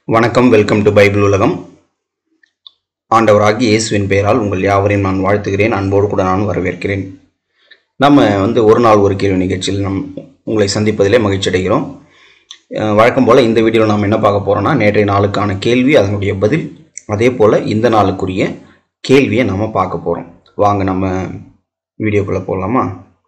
வணக்கம் welcome to Bible உலகம் ஆண்டவராகி இயேசுவின் பெயரால் உங்கள் யாவரையும் நான் வாழ்த்துகிறேன் அன்போடு கூட நான் வரவேற்கிறேன் நம்ம வந்து ஒரு நாள் ஒரு கேள்வி நிகழ்ச்சியில் நம் உங்களை சந்திப்பதிலே மகிழ்ச்சி அடைகிறோம் அஹ் வழக்கம் போல் இந்த வீடியோவில் நாம் என்ன பார்க்க போகிறோம்னா நேற்றைய நாளுக்கான கேள்வி அதனுடைய பதில் அதே போல் இந்த நாளுக்குரிய கேள்வியை நாம் பார்க்க போகிறோம் வாங்க நம்ம வீடியோக்குள்ளே போகலாமா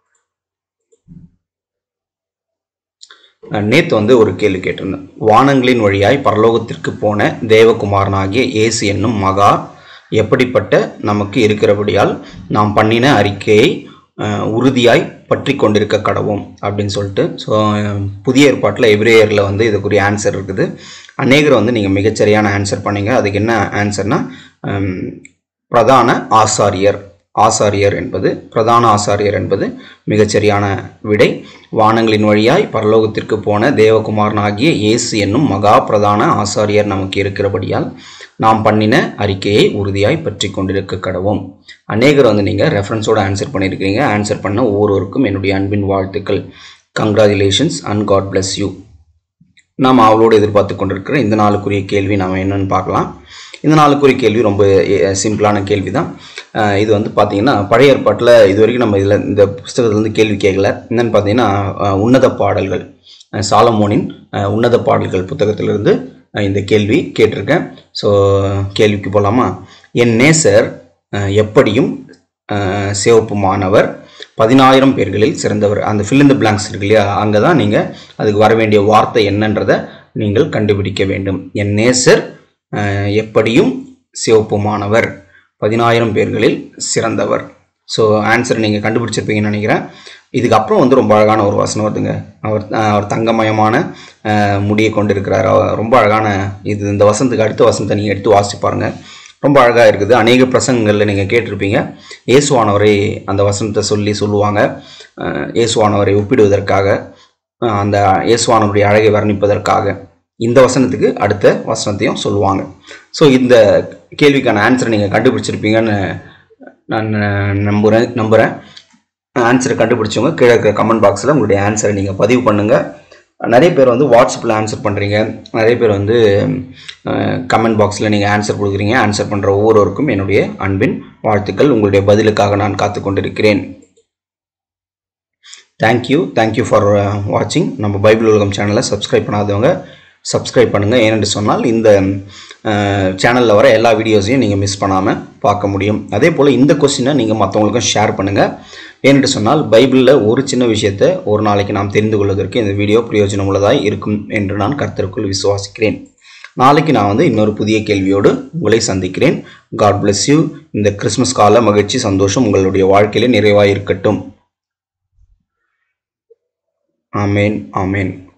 நேற்று வந்து ஒரு கேள்வி கேட்டிருந்தேன் வானங்களின் வழியாய் பரலோகத்திற்கு போன தேவகுமாரனாகிய இயேசு என்னும் மகா எப்படிப்பட்ட நமக்கு இருக்கிறபடியால் நாம் பண்ணின அறிக்கையை அஹ், உறுதியாய் பற்றி கொண்டிருக்க கடவோம் அப்படின்னு சொல்லிட்டு ஸோ புதிய ஏற்பாட்டில் எவ்ரேயரில் வந்து இதுக்குரிய ஆன்சர் இருக்குது அநேகர் வந்து நீங்கள் மிகச்சரியான ஆன்சர் பண்ணீங்க அதுக்கு என்ன ஆன்சர்னா பிரதான ஆசாரியர் ஆசாரியர் என்பது பிரதான ஆசாரியர் என்பது மிகச்சரியான விடை வானங்களின் வழியாய் பரலோகத்திற்கு போன தேவகுமாரனாகிய இயேசு என்னும் மகா பிரதான ஆசாரியர் நமக்கு இருக்கிறபடியால் நாம் பண்ணின அறிக்கையை உறுதியாய் பற்றி கொண்டிருக்க கடவோம் அநேகர் வந்து நீங்கள் ரெஃபரன்ஸோட ஆன்சர் பண்ணியிருக்கிறீங்க ஆன்சர் பண்ண ஒவ்வொருவருக்கும் என்னுடைய அன்பின் வாழ்த்துக்கள் congratulations and God bless you நாம் அவளோடு எதிர்பார்த்து கொண்டிருக்கிற இந்த நாளுக்குரிய கேள்வி நாம் என்னன்னு பார்க்கலாம் இந்த நாளுக்குரிய கேள்வி ரொம்ப எ- சிம்பிளான கேள்வி தான் அஹ் இது வந்து பார்த்தீங்கன்னா பழைய ஏற்பாட்டில் இது வரைக்கும் நம்ம இதில் இந்த புஸ்தகத்துல இருந்து கேள்வி கேட்கல என்னன்னு பார்த்தீங்கன்னா அஹ் உன்னத பாடல்கள் அஹ் சாலமோனின் அஹ் உன்னத பாடல்கள் புத்தகத்திலிருந்து அஹ் இந்த கேள்வி கேட்டிருக்கேன் ஸோ கேள்விக்கு போகலாமா என் நேசர் அஹ் எப்படியும் அஹ் சிவப்புமானவர் பதினாயிரம் பேர்களில் சிறந்தவர் அந்த fill in the blanks இருக்கு இல்லையா அங்கே தான் நீங்கள் அதுக்கு வர வேண்டிய வார்த்தை என்னன்றதை நீங்கள் கண்டுபிடிக்க வேண்டும் என் நேசர் அஹ், எப்படியும் சிவப்புமானவர் பதினாயிரம் பேர்களில் சிறந்தவர் ஸோ ஆன்சர் நீங்கள் கண்டுபிடிச்சிருப்பீங்கன்னு நினைக்கிறேன் இதுக்கப்புறம் வந்து ரொம்ப அழகான ஒரு வசனம் வருதுங்க அவர் அஹ், அவர் தங்கமயமான அஹ், முடியை கொண்டிருக்கிறார் அவர் ரொம்ப அழகான இது இந்த வசனத்துக்கு அடுத்த வசனத்தை நீங்கள் எடுத்து வாசிச்சு பாருங்க ரொம்ப அழகாக இருக்குது அநேக பிரசங்கங்களில் நீங்கள் கேட்டிருப்பீங்க இயேசுவானவரை அந்த வசனத்தை சொல்லி சொல்லுவாங்க அஹ், இயேசுவானவரை ஒப்பிடுவதற்காக அஹ், அந்த இயேசுவானவருடைய அழகை வர்ணிப்பதற்காக இந்த வசனத்துக்கு அடுத்த வசனத்தையும் சொல்லுவாங்க ஸோ இந்த கேள்விக்கான ஆன்சரை நீங்கள் கண்டுபிடிச்சிருப்பீங்கன்னு நான் நம்புகிறேன் நம்புகிறேன் ஆன்சரை கண்டுபிடிச்சவங்க கீழே இருக்கிற கமெண்ட் பாக்ஸில் உங்களுடைய ஆன்சரை நீங்கள் பதிவு பண்ணுங்கள் நிறைய பேர் வந்து வாட்ஸ்அப்பில் ஆன்சர் பண்ணுறீங்க நிறைய பேர் வந்து கமெண்ட் பாக்ஸில் நீங்கள் ஆன்சர் கொடுக்குறீங்க ஆன்சர் பண்ணுற ஒவ்வொருவருக்கும் என்னுடைய அன்பின் வாழ்த்துக்கள் உங்களுடைய பதிலுக்காக நான் காத்து கொண்டிருக்கிறேன் தேங்க்யூ தேங்க்யூ ஃபார் வாட்சிங் நம்ம பைபிள் உலகம் சேனலை சப்ஸ்கிரைப் பண்ணாதவங்க சப்ஸ்கிரைப் பண்ணுங்கள் ஏனென்று சொன்னால் இந்த சேனலில் வர எல்லா வீடியோஸையும் நீங்கள் மிஸ் பண்ணாமல் பார்க்க முடியும் அதே போல் இந்த கொஸ்டினை நீங்கள் மற்றவங்களுக்கும் ஷேர் பண்ணுங்கள் ஏனென்று சொன்னால் பைபிளில் ஒரு சின்ன விஷயத்தை ஒரு நாளைக்கு நாம் தெரிந்து கொள்வதற்கு இந்த வீடியோ பிரயோஜனம் உள்ளதாய் இருக்கும் என்று நான் கர்த்தருக்குள் விசுவாசிக்கிறேன் நாளைக்கு நான் வந்து இன்னொரு புதிய கேள்வியோடு உங்களை சந்திக்கிறேன் காட் bless யூ இந்த கிறிஸ்மஸ் கால மகிழ்ச்சி சந்தோஷம் உங்களுடைய வாழ்க்கையிலே நிறைவாக இருக்கட்டும் ஆமேன் ஆமேன்